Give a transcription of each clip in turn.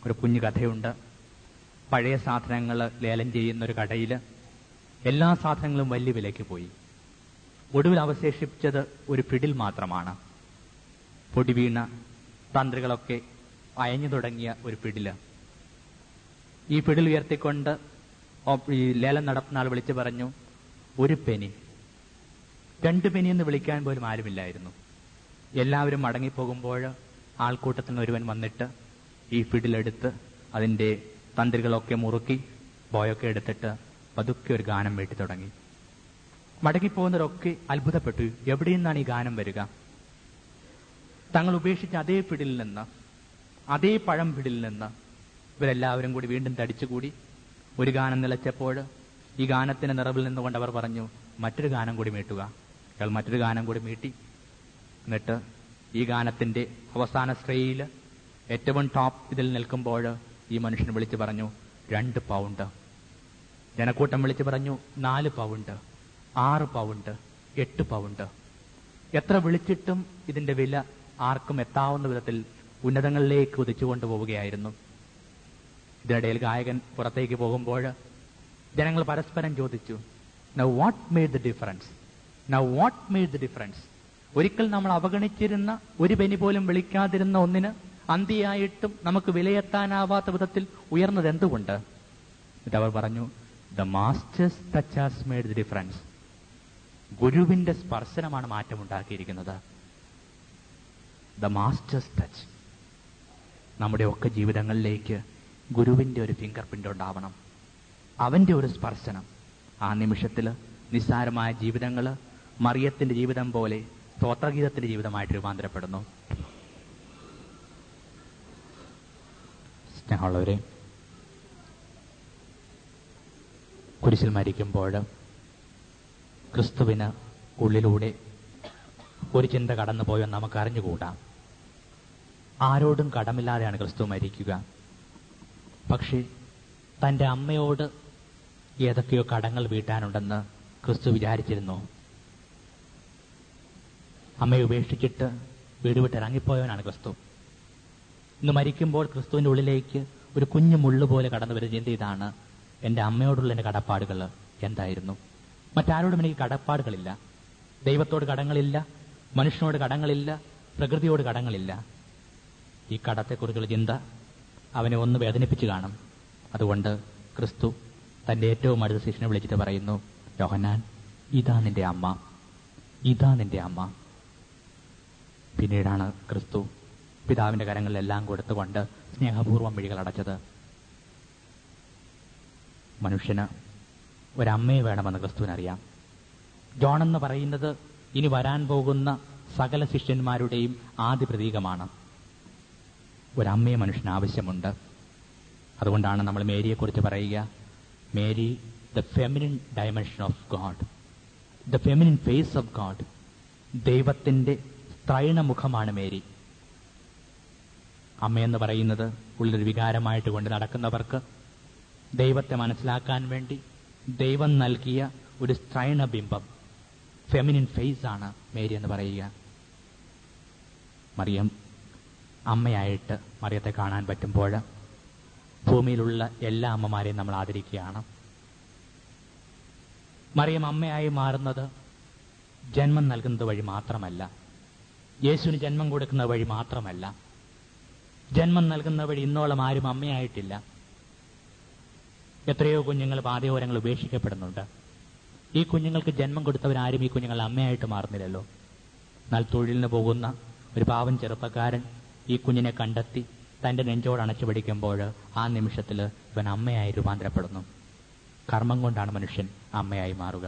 ഒരു കുഞ്ഞു കഥയുണ്ട് പഴയ സാധനങ്ങൾ ലേലം ചെയ്യുന്ന ഒരു കടയിൽ എല്ലാ സാധനങ്ങളും വലിയ വിലയ്ക്ക് പോയി ഒടുവിൽ അവശേഷിച്ചത് ഒരു പിടിൽ മാത്രമാണ് പൊടി വീണ തന്ത്രികളൊക്കെ അയഞ്ഞു തുടങ്ങിയ ഒരു പിടില് ഈ പിടിൽ ഉയർത്തിക്കൊണ്ട് ഓ- ഈ ലേലം നടത്തുന്ന ആൾ വിളിച്ചു പറഞ്ഞു ഒരു പെനി രണ്ട് പെനി എന്ന് വിളിക്കാൻ പോലും ആരുമില്ലായിരുന്നു എല്ലാവരും മടങ്ങിപ്പോകുമ്പോൾ ആൾക്കൂട്ടത്തിൽ നിന്ന് ഒരുവൻ വന്നിട്ട് ഈ പിടിലെടുത്ത് അതിന്റെ തന്ത്രികളൊക്കെ മുറുക്കി ബോയൊക്കെ എടുത്തിട്ട് പതുക്കെ ഒരു ഗാനം വേട്ടി തുടങ്ങി മടങ്ങിപ്പോകുന്നവരൊക്കെ അത്ഭുതപ്പെട്ടു എവിടെ നിന്നാണ് ഈ ഗാനം വരിക തങ്ങൾ ഉപേക്ഷിച്ച അതേ പിടിൽ നിന്ന് അതേ പഴം പിടിൽ നിന്ന് ഇവരെല്ലാവരും കൂടി വീണ്ടും തടിച്ചുകൂടി ഒരു ഗാനം നിലച്ചപ്പോൾ ഈ ഗാനത്തിന്റെ നിറവിൽ നിന്നുകൊണ്ട് അവർ പറഞ്ഞു മറ്റൊരു ഗാനം കൂടി മീട്ടുക അയാൾ മറ്റൊരു ഗാനം കൂടി മീട്ടി എന്നിട്ട് ഈ ഗാനത്തിന്റെ അവസാന ശ്രേയിൽ ഏറ്റവും ടോപ്പ് ഇതിൽ നിൽക്കുമ്പോൾ ഈ മനുഷ്യൻ വിളിച്ചു പറഞ്ഞു രണ്ട് പൗണ്ട് ജനക്കൂട്ടം വിളിച്ചു പറഞ്ഞു നാല് പൗണ്ട് ആറ് പൗണ്ട് എട്ട് പൗണ്ട് എത്ര വിളിച്ചിട്ടും ഇതിന്റെ വില ആർക്കും എത്താവുന്ന വിധത്തിൽ ഉന്നതങ്ങളിലേക്ക് ഉദിച്ചുകൊണ്ടു പോവുകയായിരുന്നു ഇതിനിടയിൽ ഗായകൻ പുറത്തേക്ക് പോകുമ്പോൾ ജനങ്ങൾ പരസ്പരം ചോദിച്ചു now what made the difference now what made the difference ഒരിക്കൽ നമ്മൾ അവഗണിച്ചിരുന്ന ഒരു പെനി പോലും വിളിക്കാതിരുന്ന ഒന്നിന് അന്തിയായിട്ടും നമുക്ക് വിലയെത്താനാവാത്ത വിധത്തിൽ ഉയർന്നത് എന്തുകൊണ്ട് എന്നിട്ട് അവർ പറഞ്ഞു the master's touch has made the difference ഗുരുവിന്റെ സ്പർശനമാണ് മാറ്റമുണ്ടാക്കിയിരിക്കുന്നത് ദ മാസ്റ്റേഴ്സ് ടച്ച് നമ്മുടെ ഒക്കെ ജീവിതങ്ങളിലേക്ക് ഗുരുവിന്റെ ഒരു ഫിംഗർ പ്രിന്റ് ഉണ്ടാവണം അവന്റെ ഒരു സ്പർശനം ആ നിമിഷത്തിൽ നിസ്സാരമായ ജീവിതങ്ങൾ മറിയത്തിന്റെ ജീവിതം പോലെ സ്തോത്രഗീതത്തിന്റെ ജീവിതമായിട്ട് രൂപാന്തരപ്പെടുന്നു സ്നേഹമുള്ളവരെ കുരിശിൽ മരിക്കുമ്പോൾ ക്രിസ്തുവിന് ഉള്ളിലൂടെ ഒരു ചിന്ത കടന്നുപോയെന്ന് നമുക്ക് അറിഞ്ഞുകൂടാം ആരോടും കടമില്ലാതെയാണ് ക്രിസ്തു മരിക്കുക പക്ഷേ തന്റെ അമ്മയോട് ഏതൊക്കെയോ കടങ്ങൾ വീട്ടാനുണ്ടെന്ന് ക്രിസ്തു വിചാരിച്ചിരുന്നു അമ്മയെ ഉപേക്ഷിച്ചിട്ട് വീട് വിട്ട് ഇറങ്ങിപ്പോയവനാണ് ക്രിസ്തു ഇന്ന് മരിക്കുമ്പോൾ ക്രിസ്തുവിന്റെ ഉള്ളിലേക്ക് ഒരു കുഞ്ഞു മുള്ളു പോലെ കടന്നു വരുന്ന ചിന്ത ഇതാണ് എന്റെ അമ്മയോടുള്ള എന്റെ കടപ്പാടുകൾ എന്തായിരുന്നു മറ്റാരോടും എനിക്ക് കടപ്പാടുകളില്ല ദൈവത്തോട് കടങ്ങളില്ല മനുഷ്യനോട് കടങ്ങളില്ല പ്രകൃതിയോട് കടങ്ങളില്ല ഈ കടത്തെക്കുറിച്ചുള്ള ചിന്ത അവനെ ഒന്ന് വേദനിപ്പിച്ചു കാണും അതുകൊണ്ട് ക്രിസ്തു തന്റെ ഏറ്റവും അടുത്ത ശിഷ്യനെ വിളിച്ചിട്ട് പറയുന്നു യോഹന്നാൻ ഇതാ നിന്റെ അമ്മ ഇതാ നിന്റെ അമ്മ പിന്നീടാണ് ക്രിസ്തു പിതാവിന്റെ കരങ്ങളിലെല്ലാം കൊടുത്തുകൊണ്ട് സ്നേഹപൂർവ്വം മിഴികൾ അടച്ചത് മനുഷ്യന് ഒരമ്മയെ വേണമെന്ന് ക്രിസ്തുവിനറിയാം ജോൺ എന്ന് പറയുന്നത് ഇനി വരാൻ പോകുന്ന സകല ശിഷ്യന്മാരുടെയും ആദ്യ പ്രതീകമാണ് ഒരമ്മയെ മനുഷ്യന് ആവശ്യമുണ്ട് അതുകൊണ്ടാണ് നമ്മൾ മേരിയെക്കുറിച്ച് പറയുക Mary the feminine dimension of God the feminine face of God ദൈവത്തിന്റെ സ്ത്രൈണ മുഖമാണ് മേരി അമ്മയെന്ന് പറയുന്നത് ഉള്ളൊരു വികാരമായിട്ട് കൊണ്ട് നടക്കുന്നവർക്ക് ദൈവത്തെ മനസ്സിലാക്കാൻ വേണ്ടി ദൈവം നൽകിയ ഒരു സ്ത്രൈണ ബിംബം ഫെമിനിൻ ഫേസ് ആണ് മേരി എന്ന് പറയുക മറിയം അമ്മയായിട്ട് മറിയത്തെ കാണാൻ പറ്റുമ്പോൾ ഭൂമിയിലുള്ള എല്ലാ അമ്മമാരെയും നമ്മൾ ആദരിക്കുകയാണ് മറിയം അമ്മയായി മാറുന്നത് ജന്മം നൽകുന്നത് വഴി മാത്രമല്ല യേശുവിന് ജന്മം കൊടുക്കുന്ന വഴി മാത്രമല്ല ജന്മം നൽകുന്ന വഴി ഇന്നോളം ആരും അമ്മയായിട്ടില്ല എത്രയോ കുഞ്ഞുങ്ങൾ പാതയോരങ്ങൾ ഉപേക്ഷിക്കപ്പെടുന്നുണ്ട് ഈ കുഞ്ഞുങ്ങൾക്ക് ജന്മം കൊടുത്തവരാരും ഈ കുഞ്ഞുങ്ങൾ അമ്മയായിട്ട് മാറുന്നില്ലല്ലോ എന്നാൽ തൊഴിലിന് പോകുന്ന ഒരു പാവം ചെറുപ്പക്കാരൻ ഈ കുഞ്ഞിനെ കണ്ടെത്തി തന്റെ നെഞ്ചോട് അണച്ചു പിടിക്കുമ്പോൾ ആ നിമിഷത്തിൽ ഇവൻ അമ്മയായി രൂപാന്തരപ്പെടുന്നു കർമ്മം കൊണ്ടാണ് മനുഷ്യൻ അമ്മയായി മാറുക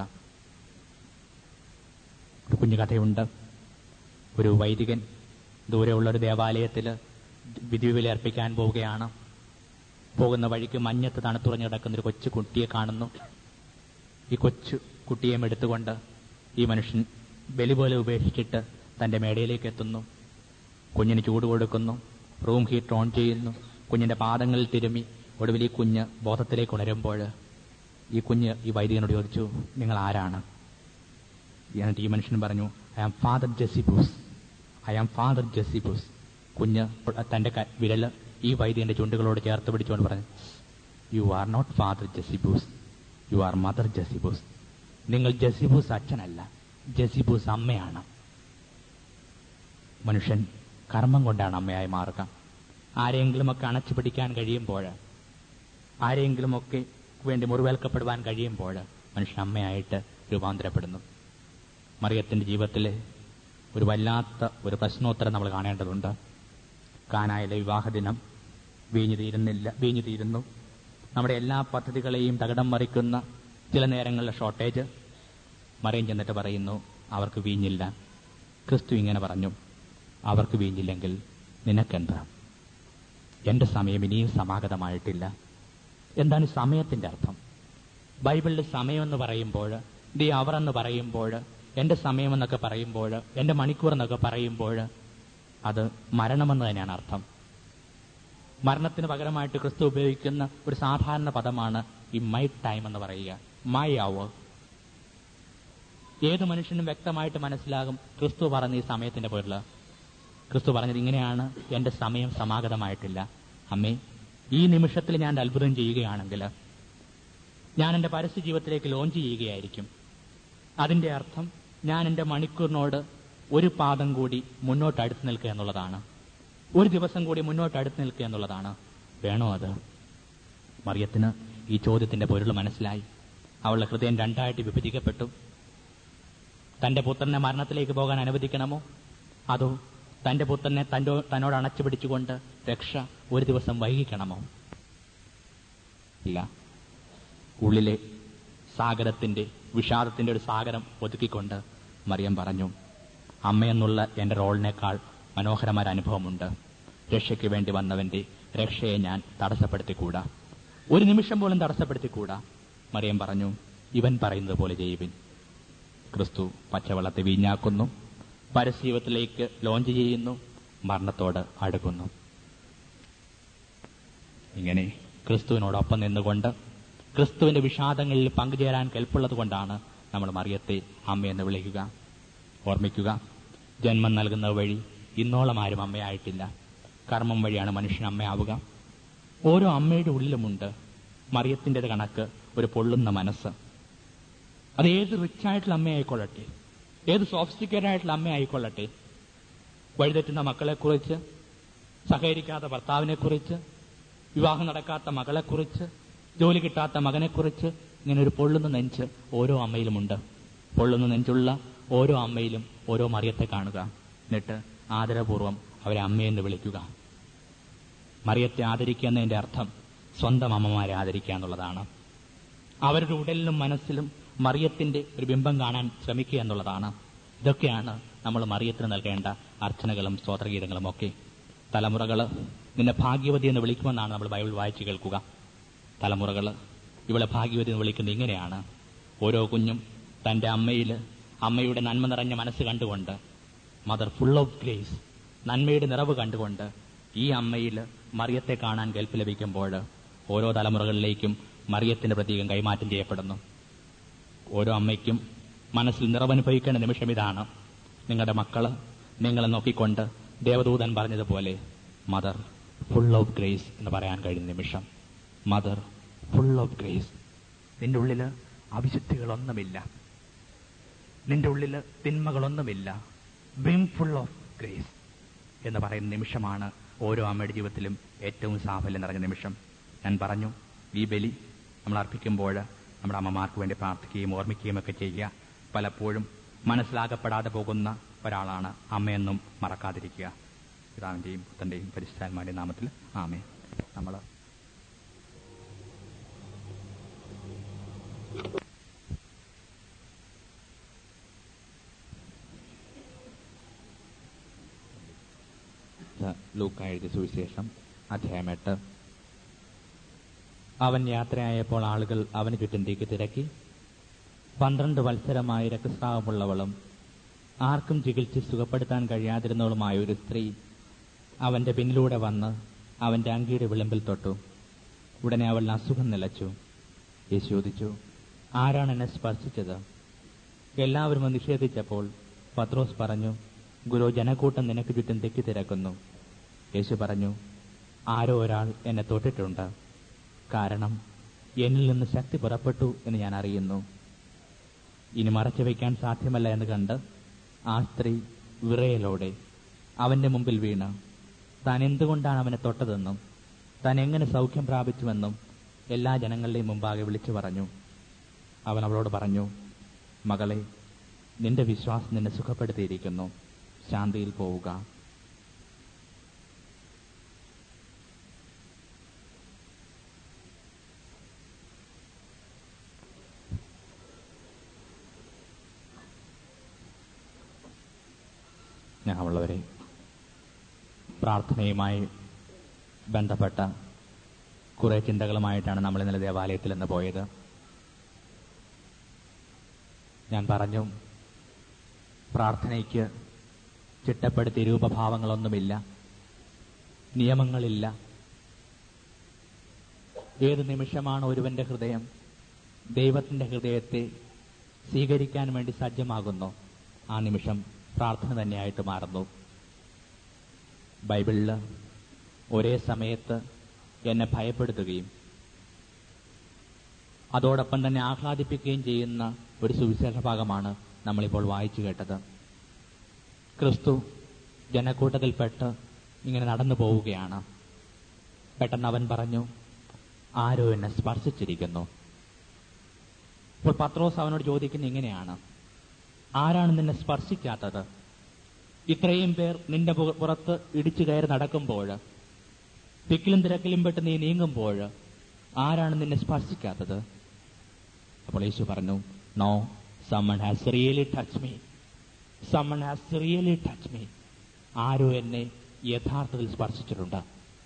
ഒരു കുഞ്ഞു കഥയുണ്ട് ഒരു വൈദികൻ ദൂരെയുള്ള ഒരു ദേവാലയത്തിൽ വിധിവില അർപ്പിക്കാൻ പോവുകയാണ് പോകുന്ന വഴിക്ക് മഞ്ഞത്ത് തണുത്തുറഞ്ഞു കിടക്കുന്ന ഒരു കൊച്ചു കുട്ടിയെ കാണുന്നു ഈ കൊച്ചു കുട്ടിയെയും എടുത്തുകൊണ്ട് ഈ മനുഷ്യൻ ബലി പോലെ ഉപേക്ഷിച്ചിട്ട് തന്റെ മേടയിലേക്ക് എത്തുന്നു കുഞ്ഞിന് ചൂട് കൊടുക്കുന്നു റൂം ഹീറ്റർ ഓൺ ചെയ്യുന്നു കുഞ്ഞിന്റെ പാദങ്ങളിൽ തിരുമ്മി ഒടുവിൽ ഈ കുഞ്ഞ് ബോധത്തിലേക്ക് ഉണരുമ്പോൾ ഈ കുഞ്ഞ് ഈ വൈദികനോട് ചോദിച്ചു നിങ്ങൾ ആരാണ് എന്നിട്ട് ഈ മനുഷ്യൻ പറഞ്ഞു I am father Jesibus I am father Jesibus കുഞ്ഞ് തന്റെ ക- വിരല് ഈ വൈദ്യന്റെ ചുണ്ടുകളോട് ചേർത്ത് പിടിച്ചുകൊണ്ട് പറഞ്ഞു you are not father Jesibus you are mother Jesibus നിങ്ങൾ ജെസിബൂസ് അച്ഛനല്ല ജെസിബൂസ് അമ്മയാണ് മനുഷ്യൻ കർമ്മം കൊണ്ടാണ് അമ്മയായി മാറുക ആരെങ്കിലുമൊക്കെ അണച്ചു പിടിക്കാൻ കഴിയുമ്പോൾ ആരെങ്കിലുമൊക്കെ വേണ്ടി മുറിവേൽക്കപ്പെടുവാൻ കഴിയുമ്പോൾ മനുഷ്യൻ അമ്മയായിട്ട് രൂപാന്തരപ്പെടുന്നു മറിയത്തിന്റെ ജീവിതത്തിലെ ഒരു വല്ലാത്ത ഒരു പ്രശ്നോത്തരം നമ്മൾ കാണേണ്ടതുണ്ട് കാനായിലെ വിവാഹദിനം വീഞ്ഞു തീരുന്നില്ല വീഞ്ഞു തീരുന്നു നമ്മുടെ എല്ലാ പദ്ധതികളെയും തകിടം മറിക്കുന്ന ചില നേരങ്ങളിലെ ഷോർട്ടേജ് മറിയം ചെന്നിട്ട് പറയുന്നു അവർക്ക് വീഞ്ഞില്ല ക്രിസ്തു ഇങ്ങനെ പറഞ്ഞു അവർക്ക് വീഞ്ഞില്ലെങ്കിൽ നിനക്കെന്താ എന്റെ സമയം ഇനിയും സമാഗതമായിട്ടില്ല എന്താണ് ഈ സമയത്തിന്റെ അർത്ഥം ബൈബിളിൽ സമയമെന്ന് പറയുമ്പോൾ ദി അവർ എന്ന് പറയുമ്പോൾ എന്റെ സമയമെന്നൊക്കെ പറയുമ്പോൾ എന്റെ മണിക്കൂർ എന്നൊക്കെ പറയുമ്പോൾ അത് മരണമെന്ന് തന്നെയാണ് അർത്ഥം മരണത്തിന് പകരമായിട്ട് ക്രിസ്തു ഉപയോഗിക്കുന്ന ഒരു സാധാരണ പദമാണ് ഈ മൈ ടൈം എന്ന് പറയുക മൈ അവർ ഏത് മനുഷ്യനും വ്യക്തമായിട്ട് മനസ്സിലാകും ക്രിസ്തു പറഞ്ഞ ഈ സമയത്തിന്റെ പേരിൽ ക്രിസ്തു പറഞ്ഞത് ഇങ്ങനെയാണ് എന്റെ സമയം സമാഗതമായിട്ടില്ല അമ്മേ ഈ നിമിഷത്തിൽ ഞാൻ ഒരു അത്ഭുതം ചെയ്യുകയാണെങ്കിൽ ഞാൻ എന്റെ പരസ്യ ജീവിതത്തിലേക്ക് ലോഞ്ച് ചെയ്യുകയായിരിക്കും അതിന്റെ അർത്ഥം ഞാൻ എന്റെ മണിക്കൂറിനോട് ഒരു പാദം കൂടി മുന്നോട്ട് അടുത്ത് നിൽക്കുക എന്നുള്ളതാണ് ഒരു ദിവസം കൂടി മുന്നോട്ട് അടുത്ത് നിൽക്കുക എന്നുള്ളതാണ് വേണോ അത് മറിയത്തിന് ഈ ചോദ്യത്തിന്റെ പൊരുൾ മനസ്സിലായി അവളുടെ ഹൃദയം രണ്ടായിട്ട് വിഭജിക്കപ്പെട്ടു തന്റെ പുത്രനെ മരണത്തിലേക്ക് പോകാൻ അനുവദിക്കണമോ അതോ തന്റെ പുത്രനെ തന്റെ തന്നോട് അണച്ചു പിടിച്ചുകൊണ്ട് രക്ഷ ഒരു ദിവസം വൈകിക്കണമോ ഇല്ല ഉള്ളിലെ സാഗരത്തിന്റെ വിഷാദത്തിന്റെ ഒരു സാഗരം ഒതുക്കിക്കൊണ്ട് മറിയം പറഞ്ഞു അമ്മയെന്നുള്ള എന്റെ റോളിനേക്കാൾ മനോഹരമായ അനുഭവമുണ്ട് രക്ഷയ്ക്ക് വേണ്ടി വന്നവന്റെ രക്ഷയെ ഞാൻ തടസ്സപ്പെടുത്തിക്കൂടാ ഒരു നിമിഷം പോലും തടസ്സപ്പെടുത്തിക്കൂടാ മറിയം പറഞ്ഞു ഇവൻ പറയുന്നത് പോലെ ചെയ്യുവിൻ ക്രിസ്തു പച്ചവെള്ളത്തെ വീഞ്ഞാക്കുന്നു പരസ്യവത്തിലേക്ക് ലോഞ്ച് ചെയ്യുന്നു മരണത്തോട് അടുക്കുന്നു ഇങ്ങനെ ക്രിസ്തുവിനോടൊപ്പം നിന്നുകൊണ്ട് ക്രിസ്തുവിന്റെ വിഷാദങ്ങളിൽ പങ്കുചേരാൻ കെൽപ്പുള്ളത് കൊണ്ടാണ് നമ്മൾ മറിയത്തെ അമ്മയെന്ന് വിളിക്കുക ഓർമ്മിക്കുക ജന്മം നൽകുന്ന വഴി ഇന്നോളം ആരും അമ്മയായിട്ടില്ല കർമ്മം വഴിയാണ് മനുഷ്യൻ അമ്മയാവുക ഓരോ അമ്മയുടെ ഉള്ളിലുമുണ്ട് മറിയത്തിൻ്റെത് കണക്ക് ഒരു പൊള്ളുന്ന മനസ്സ് അത് ഏത് റിച്ച് ആയിട്ടുള്ള അമ്മയായിക്കൊള്ളട്ടെ ഏത് സോഫിസ്റ്റിക്കേറ്റഡ് ആയിട്ടുള്ള അമ്മയായിക്കൊള്ളട്ടെ വഴിതെറ്റുന്ന മക്കളെക്കുറിച്ച് സഹകരിക്കാത്ത ഭർത്താവിനെക്കുറിച്ച് വിവാഹം നടക്കാത്ത മകളെക്കുറിച്ച് ജോലി കിട്ടാത്ത മകനെക്കുറിച്ച് ഇങ്ങനെ ഒരു പൊള്ളുന്ന നെഞ്ച് ഓരോ അമ്മയിലുമുണ്ട് പൊള്ളുന്ന നെഞ്ചുള്ള ഓരോ അമ്മയിലും ഓരോ മറിയത്തെ കാണുക എന്നിട്ട് ആദരപൂർവ്വം അവരെ അമ്മയെന്ന് വിളിക്കുക മറിയത്തെ ആദരിക്കുക എന്നതിന്റെ അർത്ഥം സ്വന്തം അമ്മമാരെ ആദരിക്കുക എന്നുള്ളതാണ് അവരുടെ ഉടലിലും മനസ്സിലും മറിയത്തിന്റെ ഒരു ബിംബം കാണാൻ ശ്രമിക്കുക എന്നുള്ളതാണ് ഇതൊക്കെയാണ് നമ്മൾ മറിയത്തിന് നൽകേണ്ട അർച്ചനകളും സ്തോത്രഗീതങ്ങളും ഒക്കെ തലമുറകൾ നിന്നെ ഭാഗ്യവതി എന്ന് വിളിക്കുമെന്നാണ് നമ്മൾ ബൈബിൾ വായിച്ചു കേൾക്കുക തലമുറകൾ ഇവളെ ഭാഗ്യവതി എന്ന് വിളിക്കുന്നത് ഇങ്ങനെയാണ് ഓരോ കുഞ്ഞും തന്റെ അമ്മയിൽ അമ്മയുടെ നന്മ നിറഞ്ഞ മനസ്സ് കണ്ടുകൊണ്ട് മദർ ഫുൾ ഓഫ് ഗ്രേസ് നന്മയുടെ നിറവ് കണ്ടുകൊണ്ട് ഈ അമ്മയിൽ മറിയത്തെ കാണാൻ കേൾപ്പ് ലഭിക്കുമ്പോൾ ഓരോ തലമുറകളിലേക്കും മറിയത്തിന്റെ പ്രതീകം കൈമാറ്റം ചെയ്യപ്പെടുന്നു ഓരോ അമ്മയ്ക്കും മനസ്സിൽ നിറവനുഭവിക്കേണ്ട നിമിഷം ഇതാണ് നിങ്ങളുടെ മക്കള് നിങ്ങളെ നോക്കിക്കൊണ്ട് ദേവദൂതൻ പറഞ്ഞതുപോലെ മദർ ഫുൾ ഓഫ് ഗ്രേസ് എന്ന് പറയാൻ കഴിയുന്ന നിമിഷം മദർ ഫുൾ ഓഫ് ഗ്രേസ് നിന്റെ ഉള്ളില് അവിശുദ്ധികളൊന്നുമില്ല നിന്റെ ഉള്ളില് തിന്മകളൊന്നുമില്ല ബിം ഫുൾ ഓഫ് ഗ്രേസ് എന്ന് പറയുന്ന നിമിഷമാണ് ഓരോ അമ്മയുടെ ജീവിതത്തിലും ഏറ്റവും സാഫല്യം നിറഞ്ഞ നിമിഷം ഞാൻ പറഞ്ഞു ഈ ബലി നമ്മൾ അർപ്പിക്കുമ്പോൾ നമ്മുടെ അമ്മമാർക്ക് വേണ്ടി പ്രാർത്ഥിക്കുകയും ഓർമ്മിക്കുകയും ഒക്കെ ചെയ്യുക പലപ്പോഴും മനസ്സിലാകപ്പെടാതെ പോകുന്ന ഒരാളാണ് അമ്മയെന്നും മറക്കാതിരിക്കുക പിതാവിന്റെയും പുത്തന്റെയും പരിശുദ്ധാത്മാവിന്റെയും നാമത്തിൽ ആമേ നമ്മൾ ലൂക്ക എഴുതിയ സുവിശേഷം അധ്യായം എട്ട് അവൻ യാത്രയായപ്പോൾ ആളുകൾ അവന് ചുറ്റും തീക്ക് തിരക്കി പന്ത്രണ്ട് വത്സരമായി രക്തസ്രാവമുള്ളവളും ആർക്കും ചികിത്സിച്ച് സുഖപ്പെടുത്താൻ കഴിയാതിരുന്നവളുമായ ഒരു സ്ത്രീ അവന്റെ പിന്നിലൂടെ വന്ന് അവന്റെ അങ്കിയുടെ വിളിമ്പിൽ തൊട്ടു ഉടനെ അവൾ അസുഖം നിലച്ചു യേശു ചോദിച്ചു ആരാണ് എന്നെ സ്പർശിച്ചത് എല്ലാവരും അത് നിഷേധിച്ചപ്പോൾ പത്രോസ് പറഞ്ഞു ഗുരു ജനക്കൂട്ടം നിനക്ക് ചുറ്റും തെക്കി തിരക്കുന്നു യേശു പറഞ്ഞു ആരോ ഒരാൾ എന്നെ തൊട്ടിട്ടുണ്ട് കാരണം എന്നിൽ നിന്ന് ശക്തി പുറപ്പെട്ടു എന്ന് ഞാൻ അറിയുന്നു ഇനി മറച്ചു വയ്ക്കാൻ സാധ്യമല്ല എന്ന് കണ്ട് ആ സ്ത്രീ വിറയലോടെ അവന്റെ മുമ്പിൽ വീണ് താൻ എന്തുകൊണ്ടാണ് അവനെ തൊട്ടതെന്നും താൻ എങ്ങനെ സൗഖ്യം പ്രാപിച്ചുവെന്നും എല്ലാ ജനങ്ങളുടെയും മുമ്പാകെ വിളിച്ചു പറഞ്ഞു അവൻ അവളോട് പറഞ്ഞു മകളെ നിന്റെ വിശ്വാസം നിന്നെ സുഖപ്പെടുത്തിയിരിക്കുന്നു ശാന്തിയിൽ പോവുക സ്നേഹമുള്ളവരെ പ്രാർത്ഥനയുമായി ബന്ധപ്പെട്ട കുറെ ചിന്തകളുമായിട്ടാണ് നമ്മൾ ഇന്നലെ ദേവാലയത്തിൽ നിന്ന് പോയത് ഞാൻ പറഞ്ഞു പ്രാർത്ഥനയ്ക്ക് ചിട്ടപ്പെടുത്തിയ രൂപഭാവങ്ങളൊന്നുമില്ല നിയമങ്ങളില്ല ഏത് നിമിഷമാണ് ഒരുവന്റെ ഹൃദയം ദൈവത്തിന്റെ ഹൃദയത്തെ സ്വീകരിക്കാൻ വേണ്ടി സജ്ജമാകുന്നു ആ നിമിഷം പ്രാർത്ഥന തന്നെയായിട്ട് മാറുന്നു ബൈബിളിൽ ഒരേ സമയത്ത് എന്നെ ഭയപ്പെടുത്തുകയും അതോടൊപ്പം തന്നെ ആഹ്ലാദിപ്പിക്കുകയും ചെയ്യുന്ന ഒരു സുവിശേഷ ഭാഗമാണ് നമ്മളിപ്പോൾ വായിച്ചു കേട്ടത് ക്രിസ്തു ജനക്കൂട്ടത്തിൽപ്പെട്ട് ഇങ്ങനെ നടന്നു പോവുകയാണ് പെട്ടെന്ന് അവൻ പറഞ്ഞു ആരോ എന്നെ സ്പർശിച്ചിരിക്കുന്നു ഇപ്പോൾ പത്രോസ് അവനോട് ചോദിക്കുന്ന ഇങ്ങനെയാണ് ആരാണ് നിന്നെ സ്പർശിക്കാത്തത് ഇത്രയും പേർ നിന്റെ പു- പുറത്ത് ഇടിച്ചു കയറി നടക്കുമ്പോൾ തിക്കിലും തിരക്കിലും പെട്ട് നീ നീങ്ങുമ്പോൾ ആരാണ് നിന്നെ സ്പർശിക്കാത്തത് അപ്പോൾ യേശു പറഞ്ഞു no someone has really touch me someone has really touch me ആരോ എന്നെ യഥാർത്ഥത്തിൽ സ്പർശിച്ചിട്ടുണ്ട്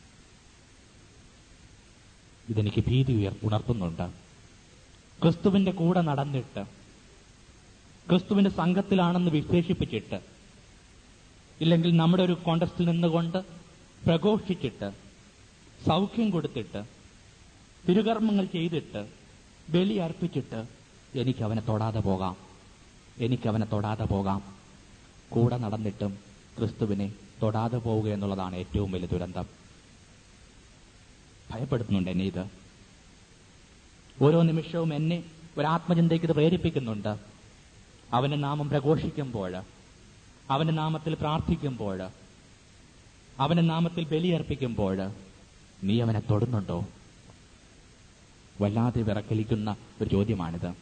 ഇതെനിക്ക് ഭീതി ഉയർ ഉണർത്തുന്നുണ്ട് ക്രിസ്തുവിന്റെ കൂടെ നടന്നിട്ട് ക്രിസ്തുവിന്റെ സംഘത്തിലാണെന്ന് വിശേഷിപ്പിച്ചിട്ട് ഇല്ലെങ്കിൽ നമ്മുടെ ഒരു കോണ്ടസ്റ്റിൽ നിന്നുകൊണ്ട് പ്രഘോഷിച്ചിട്ട് സൗഖ്യം കൊടുത്തിട്ട് തിരുകർമ്മങ്ങൾ ചെയ്തിട്ട് ബലി അർപ്പിച്ചിട്ട് എനിക്ക് അവനെ തൊടാതെ പോകാം എനിക്ക് അവനെ തൊടാതെ പോകാം കൂടെ നടന്നിട്ടും ക്രിസ്തുവിനെ തൊടാതെ പോവുക എന്നുള്ളതാണ് ഏറ്റവും വലിയ ദുരന്തം ഭയപ്പെടുത്തുന്നുണ്ട് എന്നെ ഇത് ഓരോ നിമിഷവും എന്നെ ഒരാത്മചിന്തയ്ക്ക് ഇത് പ്രേരിപ്പിക്കുന്നുണ്ട് അവന്റെ നാമം പ്രഘോഷിക്കുമ്പോൾ അവന്റെ നാമത്തിൽ പ്രാർത്ഥിക്കുമ്പോൾ അവന്റെ നാമത്തിൽ ബലിയർപ്പിക്കുമ്പോൾ നീ അവനെ തൊടുന്നുണ്ടോ വല്ലാതെ വിറക്കലിക്കുന്ന ഒരു ചോദ്യമാണിത്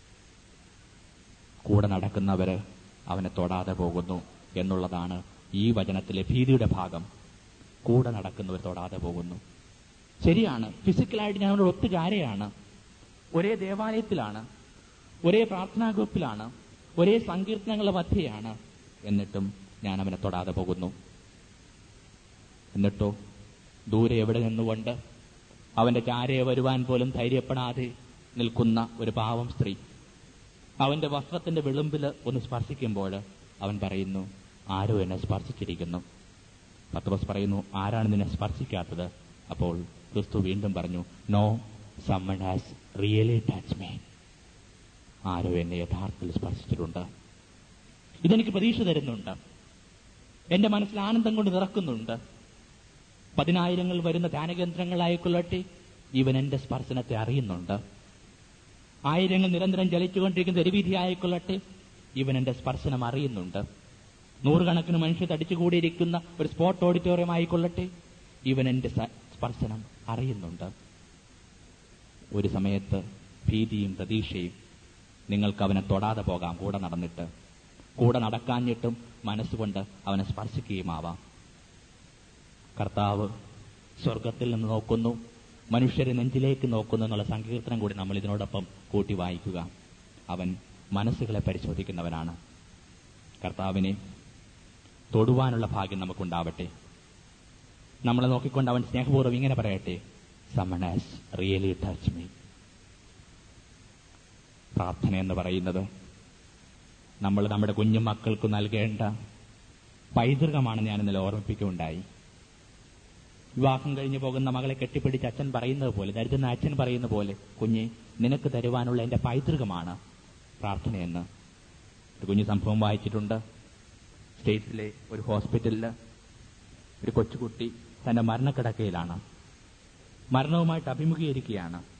കൂടെ നടക്കുന്നവര് അവനെ തൊടാതെ പോകുന്നു എന്നുള്ളതാണ് ഈ വചനത്തിലെ ഭീതിയുടെ ഭാഗം കൂടെ നടക്കുന്നവർ തൊടാതെ പോകുന്നു ശരിയാണ് ഫിസിക്കലായിട്ട് ഞാൻ അവനോട് ഒത്തുചാരയാണ് ഒരേ ദേവാലയത്തിലാണ് ഒരേ പ്രാർത്ഥനാ ഗ്രൂപ്പിലാണ് ഒരേ സങ്കീർത്തനങ്ങളുടെ മധ്യയാണ് എന്നിട്ടും ഞാൻ അവനെ തൊടാതെ പോകുന്നു എന്നിട്ടോ ദൂരെ എവിടെ നിന്നുകൊണ്ട് അവന്റെ ചാരയെ വരുവാൻ പോലും ധൈര്യപ്പെടാതെ നിൽക്കുന്ന ഒരു പാവം സ്ത്രീ അവന്റെ വസ്ത്രത്തിന്റെ വിളുമ്പില് ഒന്ന് സ്പർശിക്കുമ്പോൾ അവൻ പറയുന്നു ആരോ എന്നെ സ്പർശിച്ചിരിക്കുന്നു പത്രോസ് പറയുന്നു ആരാണ് നിന്നെ സ്പർശിക്കാത്തത് അപ്പോൾ ക്രിസ്തു വീണ്ടും പറഞ്ഞു no someone has really touch me ആരോ എന്നെ യഥാർത്ഥത്തിൽ സ്പർശിച്ചിട്ടുണ്ട് ഇതെനിക്ക് പ്രതീക്ഷ തരുന്നുണ്ട് എന്റെ മനസ്സിൽ ആനന്ദം കൊണ്ട് നിറക്കുന്നുണ്ട് പതിനായിരങ്ങൾ വരുന്ന ധ്യാനകേന്ദ്രങ്ങളായിക്കൊള്ളട്ടെ ഇവൻ എന്റെ സ്പർശനത്തെ അറിയുന്നുണ്ട് ആയിരങ്ങൾ നിരന്തരം ചലിച്ചുകൊണ്ടിരിക്കുന്ന തെരുവീതി ആയിക്കൊള്ളട്ടെ ഇവൻ എന്റെ സ്പർശനം അറിയുന്നുണ്ട് നൂറുകണക്കിന് മനുഷ്യർ തടിച്ചുകൂടിയിരിക്കുന്ന ഒരു സ്പോട്ട് ഓഡിറ്റോറിയം ആയിക്കൊള്ളട്ടെ ഇവൻ എന്റെ സ- സ്പർശനം അറിയുന്നുണ്ട് ഒരു സമയത്ത് ഭീതിയും പ്രതീക്ഷയും നിങ്ങൾക്ക് അവനെ തൊടാതെ പോകാം കൂടെ നടന്നിട്ട് കൂടെ നടക്കാഞ്ഞിട്ടും മനസ്സുകൊണ്ട് അവനെ സ്പർശിക്കുകയുമാവാം കർത്താവ് സ്വർഗത്തിൽ നിന്ന് നോക്കുന്നു മനുഷ്യരെ നെഞ്ചിലേക്ക് നോക്കുന്നു എന്നുള്ള സങ്കീർത്തനം കൂടി നമ്മൾ ഇതിനോടൊപ്പം കൂട്ടി വായിക്കുക അവൻ മനസ്സുകളെ പരിശോധിക്കുന്നവനാണ് കർത്താവിനെ തൊടുവാനുള്ള ഭാഗ്യം നമുക്കുണ്ടാവട്ടെ നമ്മളെ നോക്കിക്കൊണ്ട് അവൻ സ്നേഹപൂർവ്വം ഇങ്ങനെ പറയട്ടെ someone has really touch me പ്രാർത്ഥന എന്ന് പറയുന്നത് നമ്മൾ നമ്മുടെ കുഞ്ഞു മക്കൾക്ക് നൽകേണ്ട പൈതൃകമാണെന്ന് ഞാൻ ഇന്നലെ ഓർമ്മിപ്പിക്കുകയുണ്ടായി വിവാഹം കഴിഞ്ഞു പോകുന്ന മകളെ കെട്ടിപ്പിടിച്ച് അച്ഛൻ പറയുന്നത് പോലെ ദരിദ്രന അച്ഛൻ പറയുന്ന പോലെ കുഞ്ഞെ നിനക്ക് തരുവാനുള്ള എന്റെ പൈതൃകമാണ് പ്രാർത്ഥനയെന്ന് ഒരു കുഞ്ഞു സംഭവം വായിച്ചിട്ടുണ്ട് സ്റ്റേറ്റ്സിലെ ഒരു ഹോസ്പിറ്റലില് ഒരു കൊച്ചുകുട്ടി തന്റെ മരണക്കിടക്കയിലാണ് മരണവുമായിട്ട് അഭിമുഖീകരിക്കുകയാണ്